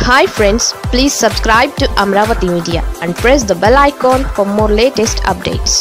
hi friends please subscribe to Amaravati media and press the bell icon for more latest updates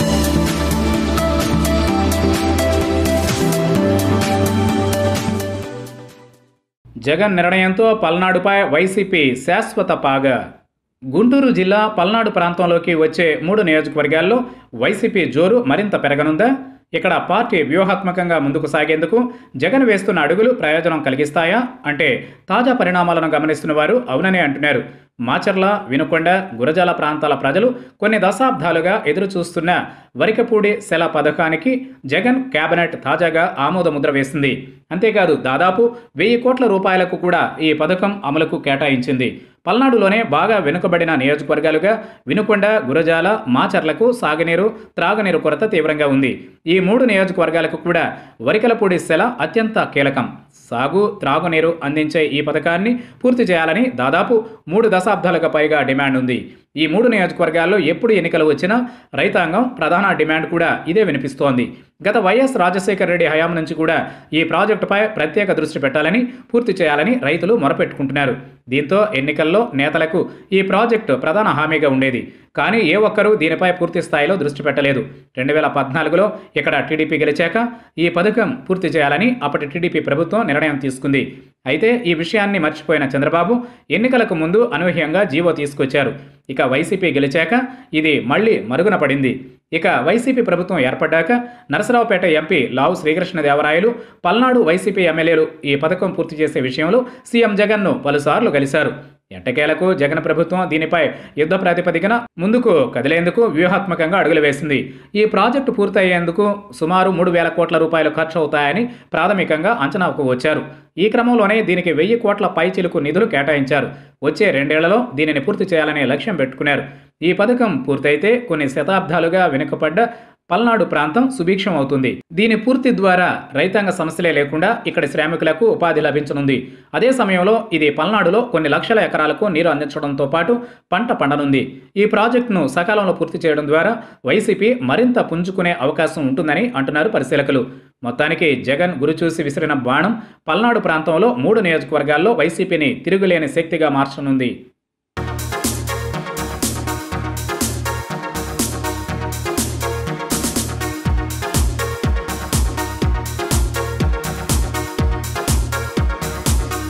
Jagan నిర్ణయంతో పల్నాడుపై YCP శాశ్వత పాగ గుంటూరు జిల్లా పల్నాడు ప్రాంతంలోకి వచ్చే మూడు నియోజకవర్గాల్లో వైసీపీ జోరు మరింత పెరగనుందా ఇక్కడ పార్టీ వ్యూహాత్మకంగా ముందుకు సాగేందుకు జగన్ వేస్తున్న అడుగులు ప్రయోజనం కలిగిస్తాయా అంటే తాజా పరిణామాలను గమనిస్తున్న వారు అవుననే అంటున్నారు మాచర్ల వినుకొండ గురజాల ప్రాంతాల ప్రజలు కొన్ని దశాబ్దాలుగా ఎదురు చూస్తున్న వరికపూడి సెల పథకానికి జగన్ కేబినెట్ తాజాగా ఆమోద ముద్ర వేసింది అంతేకాదు దాదాపు వెయ్యి కోట్ల రూపాయలకు కూడా ఈ పథకం అమలుకు కేటాయించింది పల్నాడులోనే బాగా వెనుకబడిన నియోజకవర్గాలుగా వినుకొండ గురజాల మాచర్లకు సాగునీరు త్రాగునీరు కొరత తీవ్రంగా ఉంది ఈ మూడు నియోజకవర్గాలకు కూడా వరికలపూడి సెల అత్యంత కీలకం సాగు త్రాగునీరు అందించే ఈ పథకాన్ని పూర్తి చేయాలని దాదాపు మూడు దశాబ్దాలకు పైగా డిమాండ్ ఉంది ఈ మూడు నియోజకవర్గాల్లో ఎప్పుడు ఎన్నికలు వచ్చినా రైతాంగం ప్రధాన డిమాండ్ కూడా ఇదే వినిపిస్తోంది గత వైఎస్ రాజశేఖర రెడ్డి హయాం నుంచి కూడా ఈ ప్రాజెక్టుపై ప్రత్యేక దృష్టి పెట్టాలని పూర్తి చేయాలని రైతులు మొరపెట్టుకుంటున్నారు దీంతో ఎన్నికల్లో నేతలకు ఈ ప్రాజెక్టు ప్రధాన హామీగా ఉండేది కానీ ఏ ఒక్కరూ దీనిపై పూర్తి స్థాయిలో దృష్టి పెట్టలేదు రెండు వేల పద్నాలుగులో ఇక్కడ టీడీపీ గెలిచాక ఈ పథకం పూర్తి చేయాలని అప్పటి టీడీపీ ప్రభుత్వం నిర్ణయం తీసుకుంది అయితే ఈ విషయాన్ని మర్చిపోయిన చంద్రబాబు ఎన్నికలకు ముందు అనూహ్యంగా జీవో తీసుకొచ్చారు ఇక వైసీపీ గెలిచాక ఇది మళ్ళీ మరుగున పడింది ఇక వైసీపీ ప్రభుత్వం ఏర్పడ్డాక నరసరావుపేట ఎంపీ లావు శ్రీకృష్ణదేవరాయలు పల్నాడు వైసీపీ ఎమ్మెల్యేలు ఈ పథకం పూర్తి చేసే విషయంలో సీఎం జగన్ను పలుసార్లు కలిశారు ఎట్టకేలకు జగన్ ప్రభుత్వం దీనిపై యుద్ధ ప్రాతిపదికన ముందుకు కదిలేందుకు వ్యూహాత్మకంగా అడుగులు వేసింది ఈ ప్రాజెక్టు పూర్తయ్యేందుకు సుమారు మూడు వేల కోట్ల రూపాయలు ఖర్చు అవుతాయని ప్రాథమికంగా అంచనాకు వచ్చారు ఈ క్రమంలోనే దీనికి వెయ్యి కోట్ల పైచిలుకు నిధులు కేటాయించారు వచ్చే రెండేళ్లలో దీనిని పూర్తి చేయాలనే లక్ష్యం పెట్టుకున్నారు ఈ పథకం పూర్తయితే కొన్ని శతాబ్దాలుగా వెనుకపడ్డ పల్నాడు ప్రాంతం సుభిక్షం అవుతుంది దీని పూర్తి ద్వారా రైతాంగ సమస్యలే లేకుండా ఇక్కడి శ్రామికులకు ఉపాధి లభించనుంది అదే సమయంలో ఇది పల్నాడులో కొన్ని లక్షల ఎకరాలకు నీరు అందించడంతో పాటు పంట పండనుంది ఈ ప్రాజెక్టును సకాలంలో పూర్తి చేయడం ద్వారా వైసీపీ మరింత పుంజుకునే అవకాశం ఉంటుందని అంటున్నారు పరిశీలకులు మొత్తానికి జగన్ గురిచూసి విసిరిన బాణం పల్నాడు ప్రాంతంలో మూడు నియోజకవర్గాల్లో వైసీపీని తిరుగులేని శక్తిగా మార్చనుంది